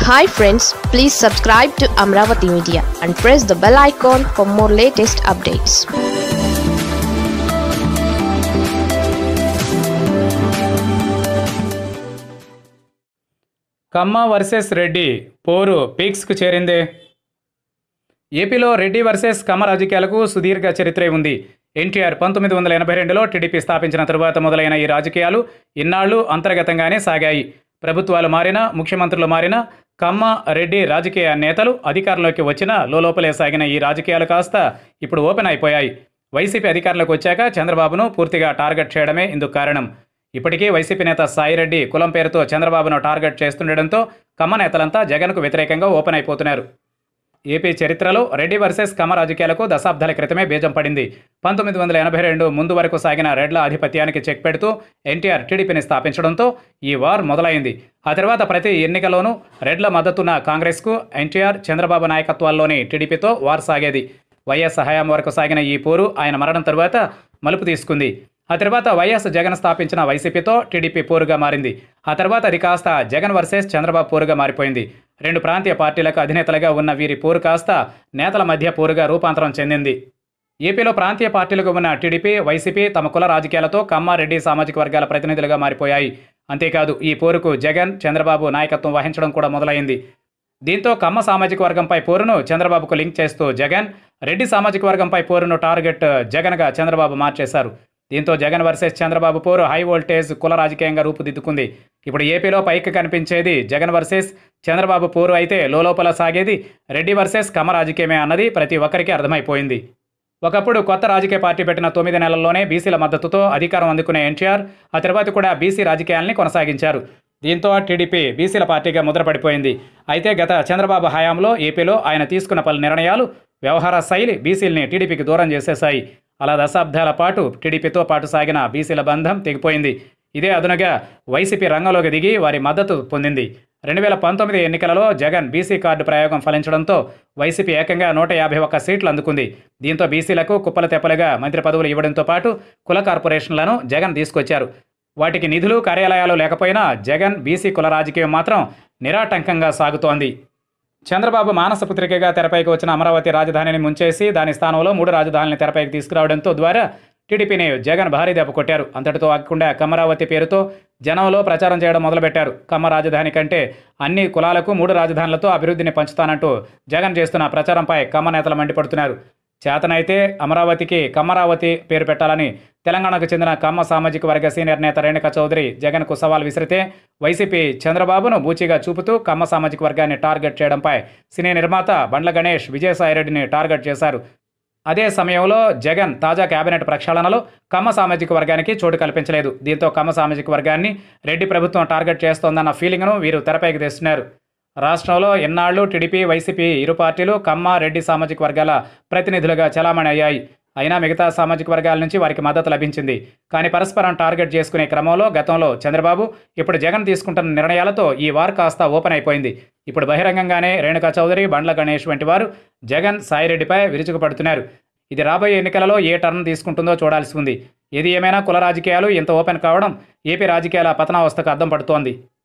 hi friends please subscribe to Amaravati media and press the bell icon for more latest updates Kamma versus Reddy పోరు పీక్స్కు చేరిందే ఏపీలో Reddy versus కమ్మ రాజకీయాలకు సుదీర్ఘ చరిత్రే ఉంది ఎన్టీఆర్ పంతొమ్మిది వందల ఎనభై రెండులో టీడీపీ స్థాపించిన తరువాత మొదలైన ఈ రాజకీయాలు ఇన్నాళ్లు అంతర్గతంగానే సాగాయి ప్రభుత్వాలు మారినా ముఖ్యమంత్రులు మారినా కమ్మ రెడ్డి రాజకీయ నేతలు అధికారంలోకి వచ్చినా లోపలే సాగిన ఈ రాజకీయాలు కాస్త ఇప్పుడు ఓపెన్ అయిపోయాయి వైసీపీ అధికారంలోకి వచ్చాక చంద్రబాబును పూర్తిగా టార్గెట్ చేయడమే ఇందుకు కారణం ఇప్పటికీ వైసీపీ నేత సాయిరెడ్డి కులం పేరుతో చంద్రబాబును టార్గెట్ చేస్తుండటంతో కమ్మ నేతలంతా జగన్కు వ్యతిరేకంగా ఓపెన్ అయిపోతున్నారు ఏపీ చరిత్రలో రెడ్డి వర్సెస్ కమ్మ రాజకీయాలకు దశాబ్దాల క్రితమే బీజం పడింది పంతొమ్మిది వందల ఎనభై రెండు ముందు వరకు సాగిన రెడ్ల ఆధిపత్యానికి చెక్ పెడుతూ ఎన్టీఆర్ టీడీపీని స్థాపించడంతో ఈ వార్ మొదలైంది ఆ తర్వాత ప్రతి ఎన్నికలోనూ రెడ్ల మద్దతున్న కాంగ్రెస్కు ఎన్టీఆర్ చంద్రబాబు నాయకత్వాల్లోని టీడీపీతో వార్ సాగేది వైఎస్ హయాం వరకు సాగిన ఈ పోరు ఆయన మరణం తరువాత మలుపు తీసుకుంది ఆ తర్వాత వైఎస్ జగన్ స్థాపించిన వైసీపీతో టీడీపీ పోరుగా మారింది ఆ తర్వాత అది కాస్త జగన్ వర్సెస్ చంద్రబాబు పోరుగా మారిపోయింది రెండు ప్రాంతీయ పార్టీలకు అధినేతలుగా ఉన్న వీరి పోరు కాస్త నేతల మధ్య పోరుగా రూపాంతరం చెందింది ఏపీలో ప్రాంతీయ పార్టీలుగా ఉన్న టీడీపీ వైసీపీ తమ కుల రాజకీయాలతో కమ్మారెడ్డి సామాజిక వర్గాల ప్రతినిధులుగా మారిపోయాయి అంతేకాదు ఈ పోరుకు జగన్ చంద్రబాబు నాయకత్వం వహించడం కూడా మొదలైంది దీంతో కమ్మ సామాజిక వర్గంపై పోరును చంద్రబాబుకు లింక్ చేస్తూ జగన్ రెడ్డి సామాజిక వర్గంపై పోరును టార్గెట్ జగన్గా చంద్రబాబు మార్చేశారు దీంతో జగన్ వర్సెస్ చంద్రబాబు పోరు హై వోల్టేజ్ కుల రాజకీయంగా రూపుదిద్దుకుంది ఇప్పుడు ఏపీలో పైకి కనిపించేది జగన్ వర్సెస్ చంద్రబాబు పోరు అయితే లోపల సాగేది రెడ్డి వర్సెస్ కమ్మ రాజకీయమే అన్నది ప్రతి ఒక్కరికి అర్థమైపోయింది ఒకప్పుడు కొత్త రాజకీయ పార్టీ పెట్టిన తొమ్మిది నెలల్లోనే బీసీల మద్దతుతో అధికారం అందుకునే ఎన్టీఆర్ ఆ తర్వాత కూడా బీసీ రాజకీయాల్ని కొనసాగించారు దీంతో టీడీపీ బీసీల పార్టీగా ముద్రపడిపోయింది అయితే గత చంద్రబాబు హయాంలో ఏపీలో ఆయన తీసుకున్న పలు నిర్ణయాలు వ్యవహార శైలి బీసీల్ని టీడీపీకి దూరం చేసేశాయి అలా దశాబ్దాల పాటు టీడీపీతో పాటు సాగిన బీసీల బంధం తెగిపోయింది ఇదే అదునుగా వైసీపీ రంగంలోకి దిగి వారి మద్దతు పొందింది రెండు వేల పంతొమ్మిది ఎన్నికలలో జగన్ బీసీ కార్డు ప్రయోగం ఫలించడంతో వైసీపీ ఏకంగా నూట యాభై ఒక్క సీట్లు అందుకుంది దీంతో బీసీలకు కుప్పల తెప్పలుగా మంత్రి పదవులు ఇవ్వడంతో పాటు కుల కార్పొరేషన్లను జగన్ తీసుకొచ్చారు వాటికి నిధులు కార్యాలయాలు లేకపోయినా జగన్ బీసీ కుల రాజకీయం మాత్రం నిరాటంకంగా సాగుతోంది చంద్రబాబు మానసపుత్రికగా తెరపైకి వచ్చిన అమరావతి రాజధానిని ముంచేసి దాని స్థానంలో మూడు రాజధానులను తెరపైకి తీసుకురావడంతో ద్వారా టీడీపీని జగన్ భారీ దెబ్బ కొట్టారు అంతటితో ఆగకుండా కమరావతి పేరుతో జనంలో ప్రచారం చేయడం మొదలుపెట్టారు కమ్మ రాజధాని కంటే అన్ని కులాలకు మూడు రాజధానులతో అభివృద్ధిని పంచుతానంటూ జగన్ చేస్తున్న ప్రచారంపై కమ్మ నేతలు మండిపడుతున్నారు చేతనైతే అమరావతికి కమ్మరావతి పేరు పెట్టాలని తెలంగాణకు చెందిన కమ్మ సామాజిక వర్గ సీనియర్ నేత రేణుక చౌదరి జగన్కు సవాల్ విసిరితే వైసీపీ చంద్రబాబును బూచిగా చూపుతూ కమ్మ సామాజిక వర్గాన్ని టార్గెట్ చేయడంపై సినీ నిర్మాత బండ్ల గణేష్ విజయసాయిరెడ్డిని టార్గెట్ చేశారు అదే సమయంలో జగన్ తాజా కేబినెట్ ప్రక్షాళనలో కమ్మ సామాజిక వర్గానికి చోటు కల్పించలేదు దీంతో కమ్మ సామాజిక వర్గాన్ని రెడ్డి ప్రభుత్వం టార్గెట్ చేస్తోందన్న ఫీలింగ్ను వీరు తెరపైకి తెస్తున్నారు రాష్ట్రంలో ఎన్నాళ్లు టీడీపీ వైసీపీ ఇరు పార్టీలు కమ్మ రెడ్డి సామాజిక వర్గాల ప్రతినిధులుగా చలామణి అయ్యాయి అయినా మిగతా సామాజిక వర్గాల నుంచి వారికి మద్దతు లభించింది కానీ పరస్పరం టార్గెట్ చేసుకునే క్రమంలో గతంలో చంద్రబాబు ఇప్పుడు జగన్ తీసుకుంటున్న నిర్ణయాలతో ఈ వార్ కాస్త ఓపెన్ అయిపోయింది ఇప్పుడు బహిరంగంగానే రేణుకా చౌదరి బండ్ల గణేష్ వంటి వారు జగన్ సాయిరెడ్డిపై విరుచుకుపడుతున్నారు ఇది రాబోయే ఎన్నికలలో ఏ టర్న్ తీసుకుంటుందో చూడాల్సి ఉంది ఏది ఏమైనా కుల రాజకీయాలు ఇంత ఓపెన్ కావడం ఏపీ రాజకీయాల పతనావస్థకు అద్దం పడుతోంది